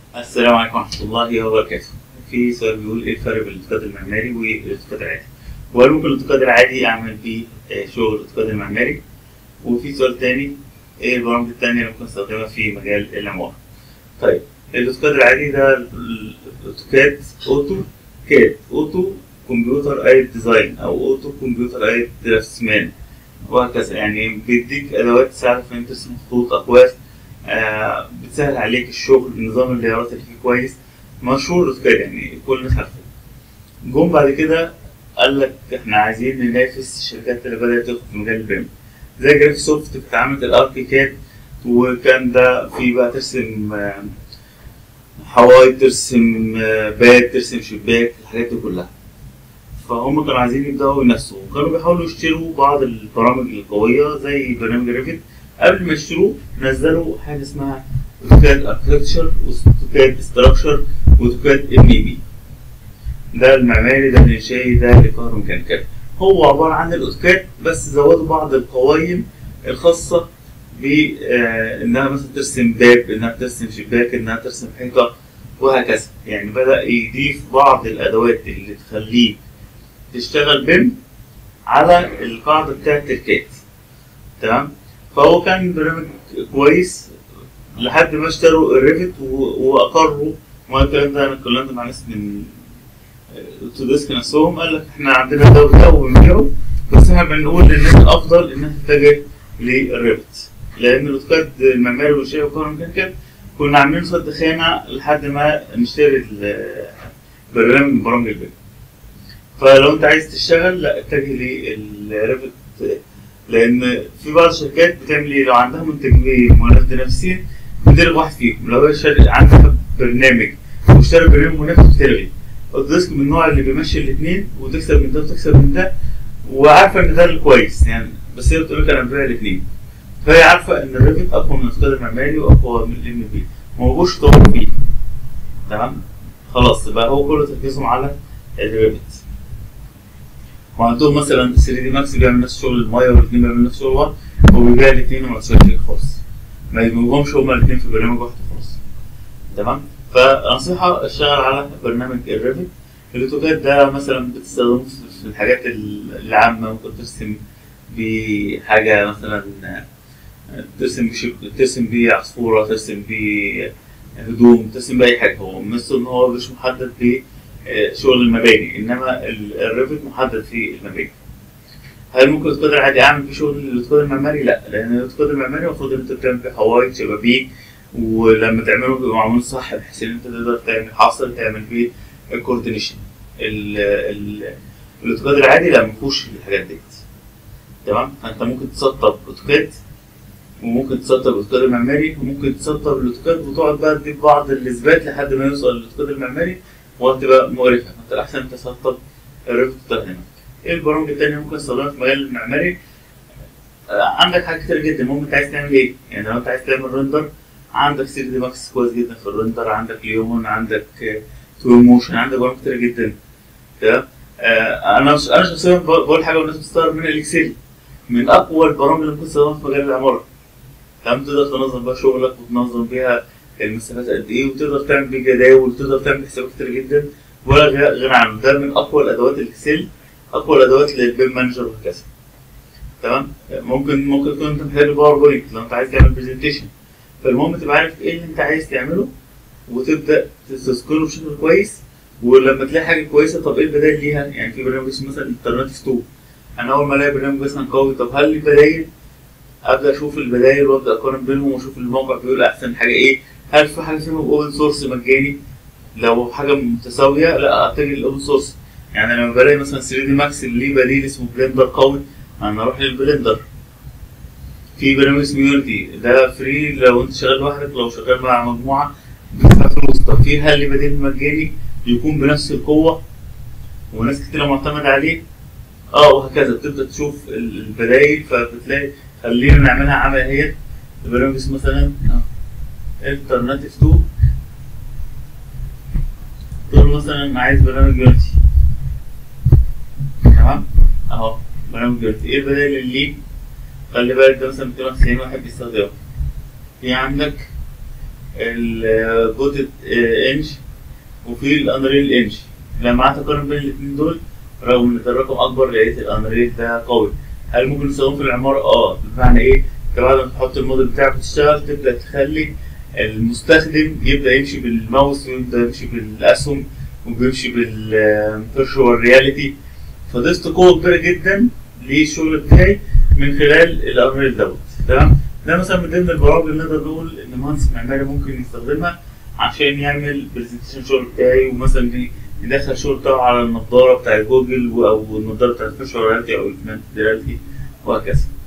السلام عليكم ورحمة الله وبركاته. في سؤال بيقول ايه الفرق بين الاعتقاد المعماري والاعتقاد العادي؟ وهل ممكن الاعتقاد العادي اعمل بيه آه، شغل الاعتقاد المعماري؟ وفي سؤال تاني ايه البرامج التانية اللي ممكن استخدمها في مجال العمارة؟ طيب الاعتقاد العادي ده ال- الاوتوكاد اوتو كاد اوتو كمبيوتر ايد ديزاين او اوتو كمبيوتر ايد درافtsman وهكذا يعني بيديك ادوات تساعدك في ان انت ترسم خطوط اقواس آه بتسهل عليك الشغل نظام الليارات اللي فيه كويس مشهور الاوتوكاد يعني كل الناس عارفه جم بعد كده قال لك احنا عايزين ننافس الشركات اللي بدات تدخل في مجال البيم زي جرافيك سوفت كانت عملت الاركيكاد وكان ده في بقى ترسم آه، حوايط ترسم آه، باب ترسم شباك الحاجات دي كلها فهم كانوا عايزين يبداوا ينافسوا وكانوا بيحاولوا يشتروا بعض البرامج القويه زي برنامج ريفت قبل ما يشتروه نزلوا حاجه اسمها اوتوكاد اركتكتشر واوتوكاد استراكشر واوتوكاد ام اي بي ده المعماري ده الانشائي ده الكهروميكانيكال هو عباره عن الاوتوكاد بس زودوا بعض القوائم الخاصه بانها مثلا ترسم باب انها ترسم شباك انها ترسم حيطه وهكذا يعني بدا يضيف بعض الادوات اللي تخليه تشتغل بيم على القاعده بتاعت الكات تمام فهو كان برنامج كويس لحد ما اشتروا الريفت و- واقروا ما الكلام ده انا اتكلمت مع ناس من اوتوديسك نفسهم قال لك احنا عندنا ده وده وبنبيعه بس احنا بنقول للناس الافضل انها تتجه للريفت لان الاوتوكاد المعماري والشيء والكهرباء كنا عاملين صد خانه لحد ما نشتري ال- برنامج من برامج البيم فلو انت عايز تشتغل لا اتجه للريفت لان في بعض الشركات بتعمل ايه لو عندها منتجين متنافسين بتلغي واحد فيهم لو هي شركة عندها برنامج واشترى برنامج منافس بتلغي اوتوديسك من النوع اللي بيمشي الاثنين وتكسب من ده وتكسب من ده وعارفه ان ده الكويس يعني بس هي بتقول لك انا ببيع الاثنين فهي عارفه ان الريفت اقوى من الاستاذ المعماري واقوى من الام بي ما هوش يطوروا فيه تمام خلاص بقى هو كله تركيزهم على الريفت وعندهم مثلا 3 دي ماكس بيعمل نفس شغل المايه والاثنين بيعملوا نفس شغل بعض وبيبيع الاثنين وما تسويش شيء خالص ما يدمجهمش هما الاثنين في برنامج واحد خالص تمام فنصيحة اشتغل على برنامج الريفت الاوتوكاد ده مثلا بتستخدمه في- في الحاجات ال- العامة ممكن ترسم بحاجة مثلا ترسم بشب... ترسم بيه عصفورة ترسم بيه هدوم ترسم بأي حاجة هو مثل إن هو مش محدد بشغل المباني إنما ال- الريفت محدد في المباني هل ممكن الاوتوكاد العادي اعمل فيه شغل الاوتوكاد المعماري؟ لا لان الاوتوكاد المعماري المفروض ان انت بتعمل فيه حوايط شبابيك ولما تعمله بيبقى معمول صح بحيث ان انت تقدر تعمل حصر تعمل فيه كوردينيشن الاوتوكاد العادي لا مفيهوش الحاجات ديت تمام فانت ممكن تسطب اوتوكاد وممكن تسطب الاوتوكاد المعماري وممكن تسطب الاوتوكاد وتقعد بقى تضيف بعض الاثبات لحد ما يوصل للاوتوكاد المعماري وهتبقى مقرفه فانت الاحسن تسطب الريفت وتستخدمها ايه البرامج التانية ممكن تستخدمها في مجال المعماري؟ آه، عندك حاجات كتير جدا المهم انت عايز تعمل ايه؟ يعني لو انت عايز تعمل ريندر عندك 3 دي ماكس كويس جدا في الريندر عندك ليومون عندك توين موشن عندك برامج كتير جدا تمام آه، انا ش- انا شخصيا ب- بقول حاجه والناس بتستغرب منها الاكسل من اقوى البرامج اللي ممكن تستخدمها في مجال العماره تمام تقدر تنظم بقى شغلك وتنظم بيها المسافات قد ايه وتقدر تعمل بيه جداول وتقدر تعمل حسابات كتير جدا ولا غ- غنى عنه ده من اقوى الادوات الاكسل اقوى الادوات للبيم مانجر وهكذا تمام ممكن ممكن تكون انت محتاج باوربوينت لو انت عايز تعمل برزنتيشن فالمهم تبقى عارف ايه اللي انت عايز تعمله وتبدا تذكره بشكل كويس ولما تلاقي حاجه كويسه طب ايه البدائل ليها يعني في برنامج اسمه مثلا الترناتيف 2 انا اول ما الاقي برنامج مثلا قوي طب هل لي بدايل ابدا اشوف البدايل وابدا اقارن بينهم واشوف الموقع بيقول احسن حاجه ايه هل في حاجه فيهم اوبن سورس مجاني لو حاجه متساويه لا اتجه للاوبن سورس يعني لما بلاقي مثلا 3 دي ماكس اللي ليه بديل اسمه بلندر قوي انا اروح للبلندر في برنامج اسمه يونيتي ده فري لو انت شغال لوحدك لو شغال مع مجموعه بتدفع فلوس طب في هل ليه بديل مجاني يكون بنفس القوه وناس كتير معتمد عليه اه وهكذا بتبدا تشوف ال- البدايل فبتلاقي خلينا نعملها عمل اهي برنامج اسمه مثلا الترناتيف 2 تقول له مثلا عايز برنامج يونيتي تمام اهو برنامج يونيتي ايه البدائل اللي ليه خلي بالك ده مثلا 290 واحد بيستخدمه في عندك الجوتد انج وفي الانريل انج لما قعدت اقارن بين الاثنين دول رغم ان ده الرقم اكبر لقيت الانريل ده قوي هل ممكن نستخدمه في العماره؟ اه بمعنى ايه؟ انت بعد ما تحط الموديل بتاعك وتشتغل تبدا تخلي المستخدم يبدا يمشي بالماوس ويبدا يمشي بالاسهم وبيمشي بالفيرشوال رياليتي فضفت قوه كبيره جدا للشغل بتاعي من خلال الانريل دوت تمام ده مثلا من ضمن البرامج اللي نقدر نقول ان مهندس معماري ممكن يستخدمها عشان يعمل برزنتيشن شغل بتاعي ومثلا دي يدخل شغل بتاعه على النضاره بتاع جوجل او النضاره بتاعت الفيرشوال رياليتي او الاوجمانتد رياليتي وهكذا